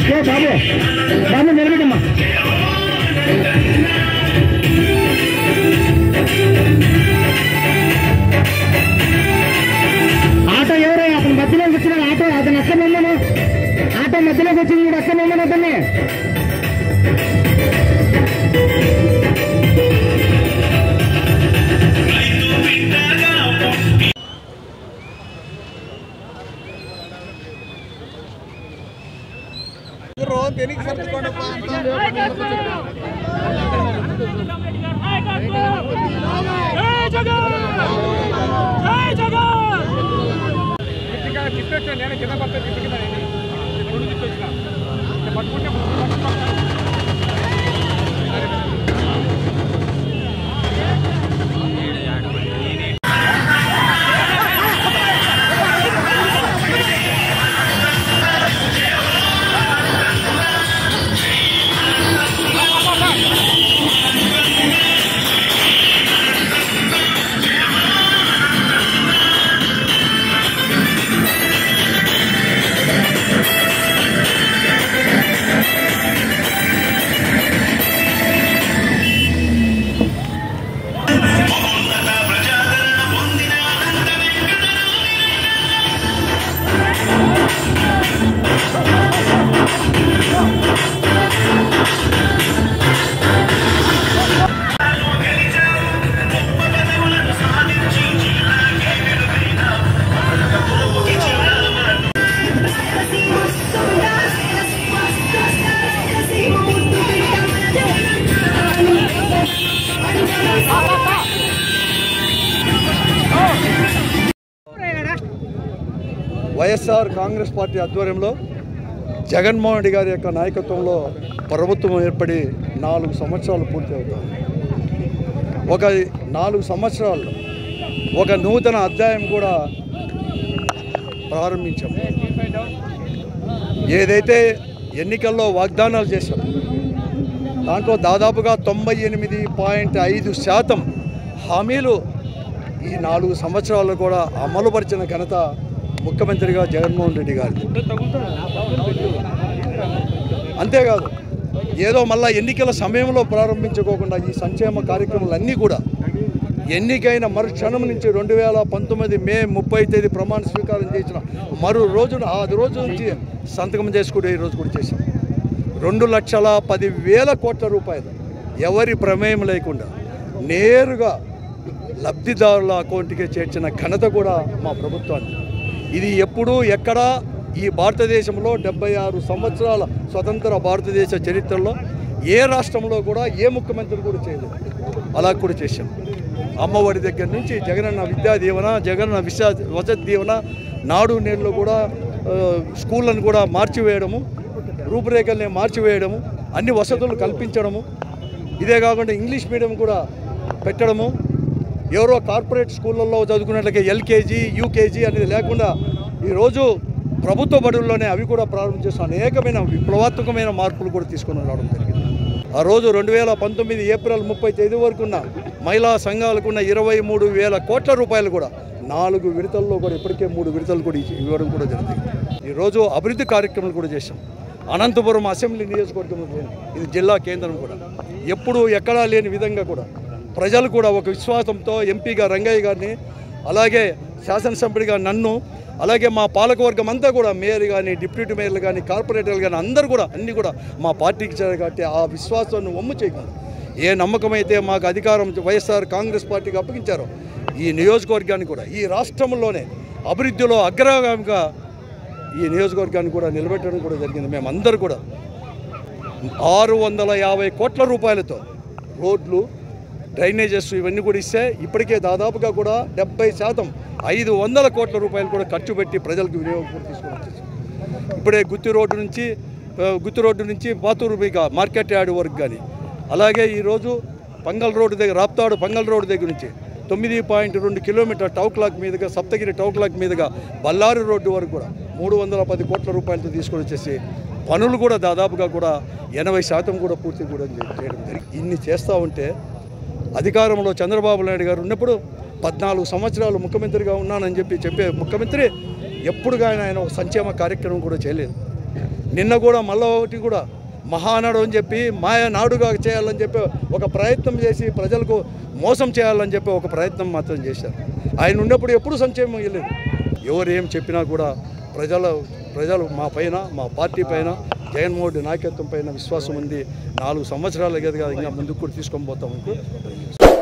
ఏ బాబు బాబు నిలబెట్టమ్మా auto ఎవరో అతను మధ్యలోకి వచ్చినాడు ఆటో అతను ఎక్కడ ఉన్నాను ఆటో మధ్యలోకి వచ్చింది వీడు ఎక్కడ ఉన్నాను అతన్ని జై జగన్ జై జగన్ నేను కింద పడితే కింద రెండు తీసుకొచ్చిన పట్టుకుంటే వైఎస్ఆర్ కాంగ్రెస్ పార్టీ ఆధ్వర్యంలో జగన్మోహన్ రెడ్డి గారి యొక్క నాయకత్వంలో ప్రభుత్వం ఏర్పడి నాలుగు సంవత్సరాలు పూర్తి అవుతాయి ఒక నాలుగు సంవత్సరాల్లో ఒక నూతన అధ్యాయం కూడా ప్రారంభించాము ఏదైతే ఎన్నికల్లో వాగ్దానాలు చేశాం దాంట్లో దాదాపుగా తొంభై ఎనిమిది పాయింట్ ఐదు శాతం హామీలు ఈ నాలుగు సంవత్సరాలు కూడా అమలుపరిచిన ఘనత ముఖ్యమంత్రిగా జగన్మోహన్ రెడ్డి గారిది అంతేకాదు ఏదో మళ్ళా ఎన్నికల సమయంలో ప్రారంభించుకోకుండా ఈ సంక్షేమ కార్యక్రమాలన్నీ కూడా ఎన్నికైన మరుక్షణం నుంచి రెండు వేల పంతొమ్మిది మే ముప్పై తేదీ ప్రమాణ స్వీకారం చేసిన మరో రోజున ఆ రోజు నుంచి సంతకం చేసుకుంటూ ఈ రోజు కూడా చేశాం రెండు లక్షల పది వేల కోట్ల రూపాయలు ఎవరి ప్రమేయం లేకుండా నేరుగా లబ్ధిదారుల అకౌంట్కి చేర్చిన ఘనత కూడా మా ప్రభుత్వానికి ఇది ఎప్పుడూ ఎక్కడా ఈ భారతదేశంలో డెబ్బై ఆరు సంవత్సరాల స్వతంత్ర భారతదేశ చరిత్రలో ఏ రాష్ట్రంలో కూడా ఏ ముఖ్యమంత్రి కూడా చేయలేదు అలా కూడా చేశాం అమ్మఒడి దగ్గర నుంచి జగనన్న విద్యా దీవెన జగనన్న విశ్వ వసతి దీవెన నాడు నేడులో కూడా ఆ, స్కూళ్ళను కూడా మార్చివేయడము రూపురేఖల్ని మార్చివేయడము అన్ని వసతులు కల్పించడము ఇదే కాకుండా ఇంగ్లీష్ మీడియం కూడా పెట్టడము ఎవరో కార్పొరేట్ స్కూళ్ళల్లో చదువుకున్నట్లయితే ఎల్కేజీ యూకేజీ అనేది లేకుండా ఈరోజు ప్రభుత్వ బడుల్లోనే అవి కూడా ప్రారంభించేసిన అనేకమైన విప్లవాత్మకమైన మార్పులు కూడా తీసుకొని రావడం జరిగింది ఆ రోజు రెండు వేల పంతొమ్మిది ఏప్రిల్ ముప్పై తేదీ వరకున్న మహిళా సంఘాలకున్న ఇరవై మూడు వేల కోట్ల రూపాయలు కూడా నాలుగు విడతల్లో కూడా ఇప్పటికే మూడు విడతలు కూడా ఇచ్చి- ఇవ్వడం కూడా జరిగింది ఈరోజు అభివృద్ధి కార్యక్రమాలు కూడా చేశాం అనంతపురం అసెంబ్లీ నియోజకవర్గం ఇది జిల్లా కేంద్రం కూడా ఎప్పుడూ ఎక్కడా లేని విధంగా కూడా ప్రజలు కూడా ఒక విశ్వాసంతో ఎంపీగా రంగయ్య గారిని అలాగే శాసనసభ్యుడిగా నన్ను అలాగే మా పాలకవర్గం అంతా కూడా మేయర్ కానీ డిప్యూటీ మేయర్లు కానీ కార్పొరేటర్లు కానీ అందరూ కూడా అన్నీ కూడా మా పార్టీకి ఇచ్చారు కాబట్టి ఆ విశ్వాసాన్ని ఒమ్ము చేయగలరు ఏ నమ్మకం అయితే మాకు అధికారం వైఎస్ఆర్ కాంగ్రెస్ పార్టీకి అప్పగించారో ఈ నియోజకవర్గాన్ని కూడా ఈ రాష్ట్రంలోనే అభివృద్ధిలో అగ్రగామిగా ఈ నియోజకవర్గాన్ని కూడా నిలబెట్టడం కూడా జరిగింది మేమందరూ కూడా ఆరు వందల యాభై కోట్ల రూపాయలతో రోడ్లు డ్రైనేజెస్ ఇవన్నీ కూడా ఇస్తే ఇప్పటికే దాదాపుగా కూడా డెబ్బై శాతం ఐదు వందల కోట్ల రూపాయలు కూడా ఖర్చు పెట్టి ప్రజలకు వినియోగం కూడా తీసుకొని వచ్చేసాం ఇప్పుడే గుత్తి రోడ్డు నుంచి ఆ, గుత్తి రోడ్డు నుంచి పాతూరు మీగా మార్కెట్ యార్డ్ వరకు కానీ అలాగే ఈరోజు పంగల్ రోడ్డు దగ్గర రాప్తాడు పంగల్ రోడ్డు దగ్గర నుంచి తొమ్మిది పాయింట్ రెండు కిలోమీటర్ టౌ క్లాక్ మీదుగా సప్తగిరి టౌ క్లాక్ మీదుగా బళ్ళారి రోడ్డు వరకు కూడా మూడు వందల పది కోట్ల రూపాయలతో తీసుకొని వచ్చేసి పనులు కూడా దాదాపుగా కూడా ఎనభై శాతం కూడా పూర్తి కూడా చే- చేయడం జరిగింది ఇన్ని చేస్తూ ఉంటే అధికారంలో చంద్రబాబు నాయుడు గారు ఉన్నప్పుడు పద్నాలుగు సంవత్సరాలు ముఖ్యమంత్రిగా ఉన్నానని చెప్పి చెప్పే ముఖ్యమంత్రి ఎప్పుడుగా ఆయన ఒక సంక్షేమ కార్యక్రమం కూడా చేయలేదు నిన్న కూడా మళ్ళీ ఒకటి కూడా మహానాడు అని చెప్పి మాయా నాడుగా చేయాలని చెప్పి ఒక ప్రయత్నం చేసి ప్రజలకు మోసం చేయాలని చెప్పి ఒక ప్రయత్నం మాత్రం చేశారు ఆయన ఉన్నప్పుడు ఎప్పుడు సంక్షేమం వెళ్ళలేదు ఎవరు ఏం చెప్పినా కూడా ప్రజల ప్రజలు మా పైన మా పార్టీ పైన జగన్మోహన్ రెడ్డి నాయకత్వం పైన విశ్వాసం ఉంది నాలుగు సంవత్సరాలు కదా ఇంకా ముందుకు కూడా తీసుకొని పోతాం అనుకో